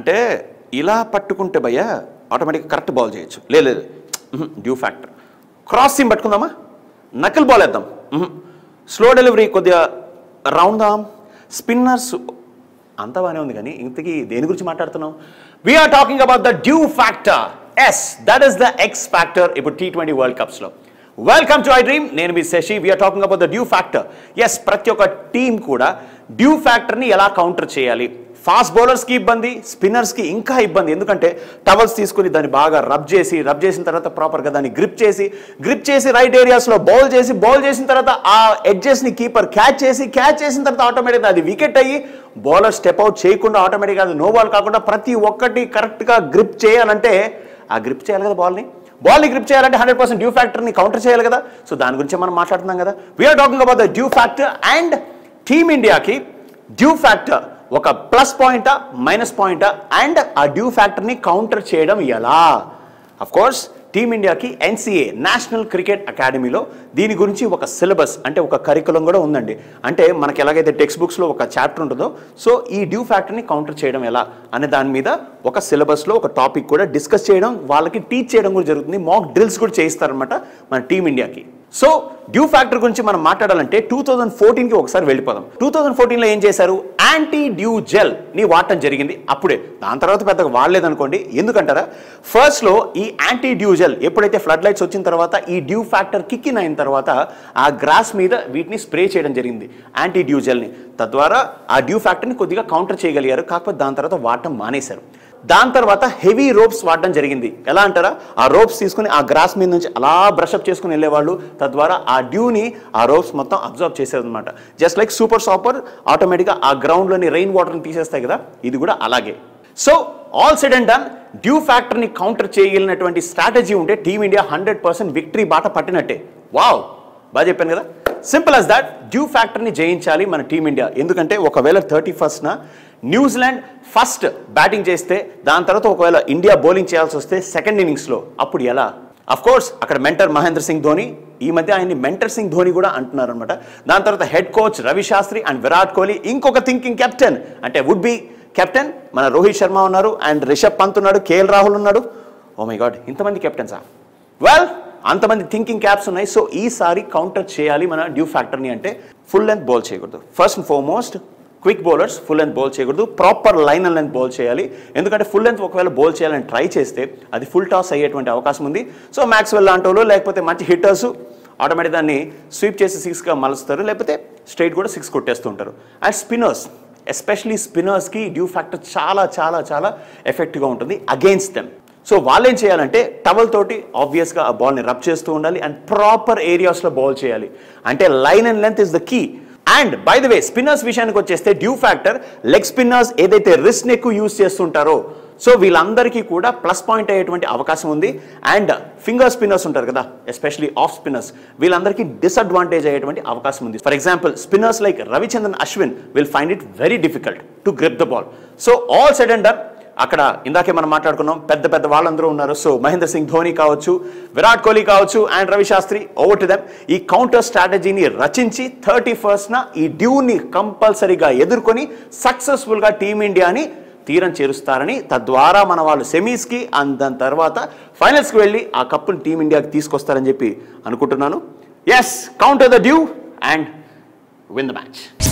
అంటే ఇలా పట్టుకుంటే భయ్య ఆటోమేటిక్గా కరెక్ట్ బాల్ చేయొచ్చు లేదు లేదు డ్యూ ఫ్యాక్టర్ క్రాస్ సీమ్ పట్టుకుందామా నకిల్ బాల్ వేద్దాం స్లో డెలివరీ కొద్దిగా రౌండ్ దాం స్పిన్నర్స్ అంతా బాగానే ఉంది కానీ ఇంతకీ దేని గురించి మాట్లాడుతున్నాం we are talking about the dew factor yes that is the X factor ఇప్పుడు టీ ట్వంటీ వరల్డ్ కప్స్లో వెల్కమ్ టు ఐ డ్రీమ్ నేను మీ Sashi we are talking about the dew factor yes ప్రతి ఒక్క టీం కూడా డ్యూ ఫ్యాక్టర్ని ఎలా కౌంటర్ చేయాలి ఫాస్ట్ బౌలర్స్కి ఇబ్బంది స్పిన్నర్స్కి ఇంకా ఇబ్బంది ఎందుకంటే టవల్స్ తీసుకుని దాన్ని బాగా రబ్ చేసి రబ్ చేసిన తర్వాత ప్రాపర్గా దాన్ని గ్రిప్ చేసి గ్రిప్ చేసి రైట్ ఏరియాస్లో బౌల్ చేసి బౌల్ చేసిన తర్వాత ఆ ఎడ్జెస్ని కీపర్ క్యాచ్ చేసి క్యాచ్ చేసిన తర్వాత ఆటోమేటిక్గా అది వికెట్ అయ్యి బౌలర్ స్టెప్ అవుట్ చేయకుండా ఆటోమేటిక్గా అది నో బాల్ కాకుండా ప్రతి ఒక్కటి కరెక్ట్గా గ్రిప్ చేయాలంటే ఆ గ్రిప్ చేయాలి కదా బాల్ని బాల్ని గ్రిప్ చేయాలంటే హండ్రెడ్ పర్సెంట్ డ్యూ ఫ్యాక్టర్ని కౌంటర్ చేయాలి కదా సో దాని గురించి మనం మాట్లాడుతున్నాం కదా we are talking about the dew factor and టీమిండియాకి డ్యూ ఫ్యాక్టర్ ఒక ప్లస్ పాయింటా మైనస్ పాయింటా అండ్ ఆ డ్యూ ఫ్యాక్టర్ని కౌంటర్ చేయడం ఎలా అఫ్ కోర్స్ టీమిండియాకి ఎన్సీఏ నేషనల్ క్రికెట్ అకాడమీలో దీని గురించి ఒక సిలబస్ అంటే ఒక కరికులం కూడా ఉందండి అంటే మనకి ఎలాగైతే టెక్స్ట్ బుక్స్లో ఒక చాప్టర్ ఉంటుందో సో ఈ డ్యూ ఫ్యాక్టర్ని కౌంటర్ చేయడం ఎలా అనే దాని మీద ఒక సిలబస్లో ఒక టాపిక్ కూడా డిస్కస్ చేయడం వాళ్ళకి టీచ్ చేయడం కూడా జరుగుతుంది మాక్ డ్రిల్స్ కూడా చేయిస్తారనమాట మన టీమిండియాకి సో డ్యూ ఫ్యాక్టర్ గురించి మనం మాట్లాడాలంటే టూ థౌజండ్ ఫోర్టీన్కి ఒకసారి వెళ్ళిపోదాం టూ థౌజండ్ ఫోర్టీన్లో ఏం చేశారు యాంటీ డ్యూ జెల్ ని వాడటం జరిగింది అప్పుడే దాని తర్వాత పెద్దగా వాడలేదనుకోండి ఎందుకంటారా ఫస్ట్లో ఈ యాంటీ డ్యూ జెల్ ఎప్పుడైతే ఫ్లడ్ లైట్స్ వచ్చిన తర్వాత ఈ డ్యూ ఫ్యాక్టర్ కిక్ ఇన్ అయిన తర్వాత ఆ గ్రాస్ మీద వీటిని స్ప్రే చేయడం జరిగింది యాంటీ డ్యూ జెల్ని తద్వారా ఆ డ్యూ ఫ్యాక్టర్ని కొద్దిగా కౌంటర్ చేయగలిగారు కాకపోతే దాని తర్వాత వాడటం మానేశారు దాని తర్వాత హెవీ రోప్స్ వాడడం జరిగింది ఎలా అంటారా ఆ రోప్స్ తీసుకుని ఆ గ్రాస్ మీద నుంచి అలా బ్రషప్ చేసుకుని వెళ్ళేవాళ్ళు తద్వారా ఆ డ్యూని ఆ రోప్స్ మొత్తం అబ్జర్వ్ చేసేదన్నమాట జస్ట్ లైక్ సూపర్ సాపర్ ఆటోమేటిక్గా ఆ గ్రౌండ్లోని రెయిన్ వాటర్ని తీసేస్తాయి కదా ఇది కూడా అలాగే so all said and done dew ఫ్యాక్టర్ని కౌంటర్ చేయగలిగినటువంటి స్ట్రాటజీ ఉంటే టీమిండియా హండ్రెడ్ పర్సెంట్ విక్టరీ బాట పట్టినట్టే వావ్ బాగా చెప్పాను కదా సింపుల్ అస్ దాట్ డ్యూ ఫ్యాక్టర్ని జయించాలి మన టీమిండియా ఎందుకంటే ఒకవేళ థర్టీ ఫస్ట్న న్యూజిలాండ్ ఫస్ట్ బ్యాటింగ్ చేస్తే దాని తర్వాత ఒకవేళ ఇండియా బౌలింగ్ చేయాల్సి వస్తే సెకండ్ ఇన్నింగ్స్లో అప్పుడు ఎలా అఫ్ కోర్స్ అక్కడ మెంటర్ మహేంద్ర సింగ్ ధోని ఈ మధ్య ఆయన్ని మెంటర్ సింగ్ ధోని కూడా అంటున్నారు అనమాట దాని తర్వాత head coach Ravi Shastri and Virat Kohli ఇంకొక థింకింగ్ కెప్టెన్ అంటే వుడ్ బి కెప్టెన్ మన రోహిత్ శర్మ ఉన్నారు అండ్ రిషబ్ పంత్ ఉన్నాడు కేఎల్ రాహుల్ ఉన్నాడు ఓ మై గాడ్ ఇంతమంది కెప్టెన్సా వెల్ అంతమంది థింకింగ్ క్యాప్స్ ఉన్నాయి సో ఈసారి కౌంటర్ చేయాలి మన డ్యూ ఫ్యాక్టర్ని అంటే ఫుల్ లెంత్ బౌల్ చేయకూడదు first and foremost quick bowlers full length bowl చేయకూడదు proper line and length bowl చేయాలి ఎందుకంటే ఫుల్ లెంత్ ఒకవేళ బౌల్ చేయాలని ట్రై చేస్తే అది ఫుల్ టాస్ అయ్యేటువంటి అవకాశం ఉంది సో మ్యాక్స్వెల్ లాంటి వాళ్ళు లేకపోతే మంచి హిట్టర్స్ ఆటోమేటిక్ దాన్ని స్వీప్ చేసి సిక్స్గా మలుస్తారు లేకపోతే స్ట్రైట్ కూడా సిక్స్ కొట్టేస్తూ ఉంటారు అండ్ స్పిన్నర్స్ ఎస్పెషలీ స్పిన్నర్స్కి డ్యూ ఫ్యాక్టర్ చాలా చాలా చాలా ఎఫెక్టివ్గా ఉంటుంది అగెయిన్స్ట్ దెమ్ సో వాళ్ళు ఏం చేయాలంటే టవల్ తోటి ఆబ్వియస్గా ఆ బాల్ని రబ్ చేస్తూ ఉండాలి అండ్ ప్రాపర్ ఏరియాస్లో బౌల్ చేయాలి అంటే line and length is the key and by the way spinners విషయానికి వచ్చేస్తే డ్యూ ఫ్యాక్టర్ లెగ్ స్పిన్నర్స్ ఏదైతే రిస్క్ ఎక్కువ యూస్ చేస్తుంటారో సో వీళ్ళందరికీ కూడా ప్లస్ పాయింట్ అయ్యేటువంటి అవకాశం ఉంది అండ్ ఫింగర్ స్పిన్నర్స్ ఉంటారు కదా ఎస్పెషలీ ఆఫ్ స్పిన్నర్స్ వీళ్ళందరికీ డిసడ్వాంటేజ్ అయ్యేటువంటి అవకాశం ఉంది for example spinners like Ravichandran Ashwin will find it very difficult to grip the ball so all said and done అక్కడ ఇందాకే మనం మాట్లాడుకున్నాం పెద్ద పెద్ద వాళ్ళందరూ ఉన్నారు సో మహేంద్ర సింగ్ ధోని కావచ్చు విరాట్ కోహ్లీ కావచ్చు and Ravi Shastri over to them ఈ కౌంటర్ స్ట్రాటజీని రచించి థర్టీ ఫస్ట్న ఈ డ్యూని కంపల్సరీగా ఎదుర్కొని సక్సెస్ఫుల్గా టీమిండియాని తీరం చేరుస్తారని తద్వారా మన వాళ్ళు సెమీస్కి అండ్ దాని తర్వాత ఫైనల్స్కి వెళ్ళి ఆ కప్పుని టీమిండియాకి తీసుకొస్తారని చెప్పి అనుకుంటున్నాను yes counter the dew and win the match